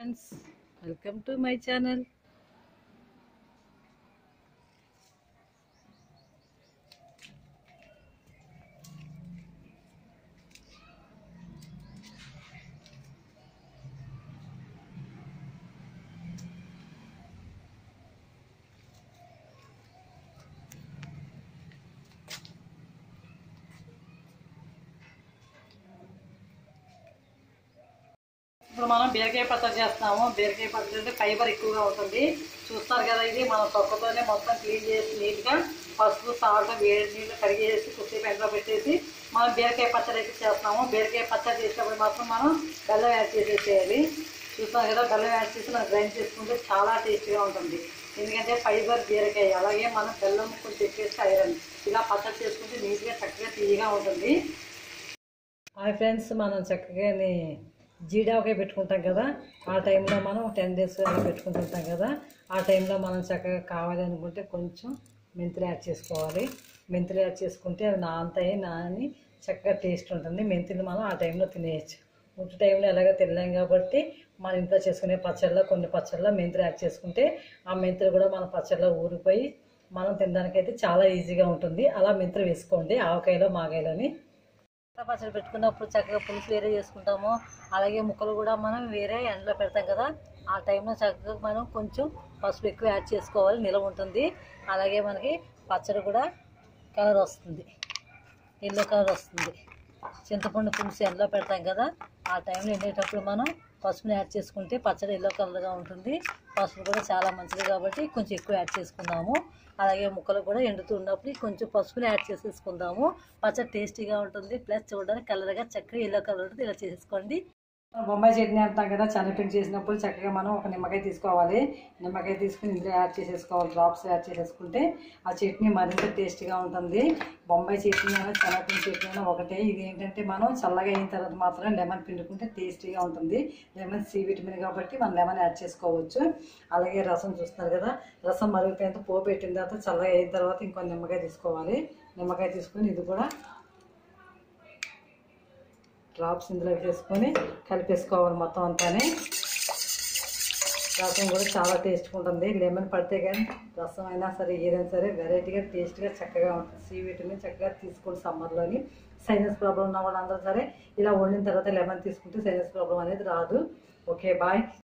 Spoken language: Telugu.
friends welcome to my channel ఇప్పుడు మనం బీరకాయ పచ్చడి చేస్తున్నాము బీరకాయ పచ్చడి అంటే ఫైబర్ ఎక్కువగా ఉంటుంది చూస్తారు కదా ఇది మనం తొక్కతోనే మొత్తం క్లీన్ చేసి నీట్గా పసుపు సాల్ట్ వేడి నీళ్ళు కడిగేసి కొద్దిసేపు ఎండలో పెట్టేసి మనం బీరకాయ పచ్చడి అయితే చేస్తున్నాము బీరకాయ పచ్చడి చేసేటప్పుడు మాత్రం మనం బెల్లం యాడ్ చేసేసేయాలి చూస్తాం కదా బెల్లం యాడ్ చేసి మనం గ్రైండ్ చేసుకుంటే చాలా టేస్టీగా ఉంటుంది ఎందుకంటే ఫైబర్ బీరకాయ అలాగే మనం బెల్లం కొంచెం ఎక్కేసి ఐరన్ ఇలా పచ్చడి చేసుకుంటే నీట్గా చక్కగా తీయగా ఉంటుంది హాయ్ ఫ్రెండ్స్ మనం చక్కగాని జీడావకాయ పెట్టుకుంటాం కదా ఆ టైంలో మనం టెన్ డేస్ అలా పెట్టుకుంటుంటాం కదా ఆ టైంలో మనం చక్కగా కావాలి అనుకుంటే కొంచెం మెంతులు యాడ్ చేసుకోవాలి మెంతులు యాడ్ చేసుకుంటే అవి నానతాయి నాని చక్కగా టేస్ట్ ఉంటుంది మెంతులు మనం ఆ టైంలో తినేయచ్చు ఉట్టి టైంలో ఎలాగో తినలేం కాబట్టి మన ఇంట్లో చేసుకునే పచ్చళ్ళలో కొన్ని పచ్చళ్ళలో మెంతులు యాడ్ చేసుకుంటే ఆ మెంతులు కూడా మన పచ్చళ్ళలో ఊరిపోయి మనం తినడానికైతే చాలా ఈజీగా ఉంటుంది అలా మెంతులు వేసుకోండి ఆవకాయలో మాగాయలోని టమాటా పచ్చడి పెట్టుకున్నప్పుడు చక్కగా పులుసు వేరే చేసుకుంటాము అలాగే ముక్కలు కూడా మనం వేరే ఎండలో పెడతాం కదా ఆ టైంలో చక్కగా మనం కొంచెం పసుపు ఎక్కువ యాడ్ చేసుకోవాలి నిలవ ఉంటుంది అలాగే మనకి పచ్చడి కూడా కలర్ వస్తుంది ఎల్లో కలర్ వస్తుంది చింతపండు పులుసు ఎండలో పెడతాం కదా ఆ టైంలో ఎండేటప్పుడు మనం పసుపుని యాడ్ చేసుకుంటే పచ్చడి ఎల్లో కలర్గా ఉంటుంది పసుపు కూడా చాలా మంచిది కాబట్టి కొంచెం ఎక్కువ యాడ్ చేసుకుందాము అలాగే ముక్కలు కూడా ఎండుతూ ఉన్నప్పుడు కొంచెం పసుపుని యాడ్ చేసేసుకుందాము పచ్చడి టేస్టీగా ఉంటుంది ప్లస్ చూడడానికి కలర్గా చక్కగా ఎల్లో కలర్ ఉంటుంది ఇలా చేసేసుకోండి బొంబాయి చట్నీ అంటాం కదా శనగపిండి చేసినప్పుడు చక్కగా మనం ఒక నిమ్మకాయ తీసుకోవాలి నిమ్మకాయ తీసుకుని ఇందులో యాడ్ చేసేసుకోవాలి డ్రాప్స్ యాడ్ చేసేసుకుంటే ఆ చట్నీ మరింత టేస్టీగా ఉంటుంది బొంబాయి చట్నీ అయినా శనగపిండి చట్నీ అయినా ఒకటే ఇది ఏంటంటే మనం చల్లగా అయిన తర్వాత మాత్రమే లెమన్ పిండుకుంటే టేస్టీగా ఉంటుంది లెమన్ సి విటమిన్ కాబట్టి మనం లెమన్ యాడ్ చేసుకోవచ్చు అలాగే రసం చూస్తున్నారు కదా రసం మరిగిపోయినంత పోపు పెట్టిన తర్వాత చల్లగా అయిన తర్వాత ఇంకో నిమ్మకాయ తీసుకోవాలి నిమ్మకాయ తీసుకుని ఇది కూడా డ్రాప్స్ ఇందులో వేసుకొని కలిపేసుకోవాలి మొత్తం అంతానే రసం కూడా చాలా టేస్ట్గా ఉంటుంది లెమన్ పడితే కానీ రసం అయినా సరే ఏదైనా సరే వెరైటీగా టేస్ట్గా చక్కగా ఉంటుంది సి విటమిన్ చక్కగా తీసుకోండి సమ్మర్లోని సైనస్ ప్రాబ్లం ఉన్న వాళ్ళందరూ సరే ఇలా వండిన తర్వాత లెమన్ తీసుకుంటే సైనస్ ప్రాబ్లం అనేది రాదు ఓకే బాయ్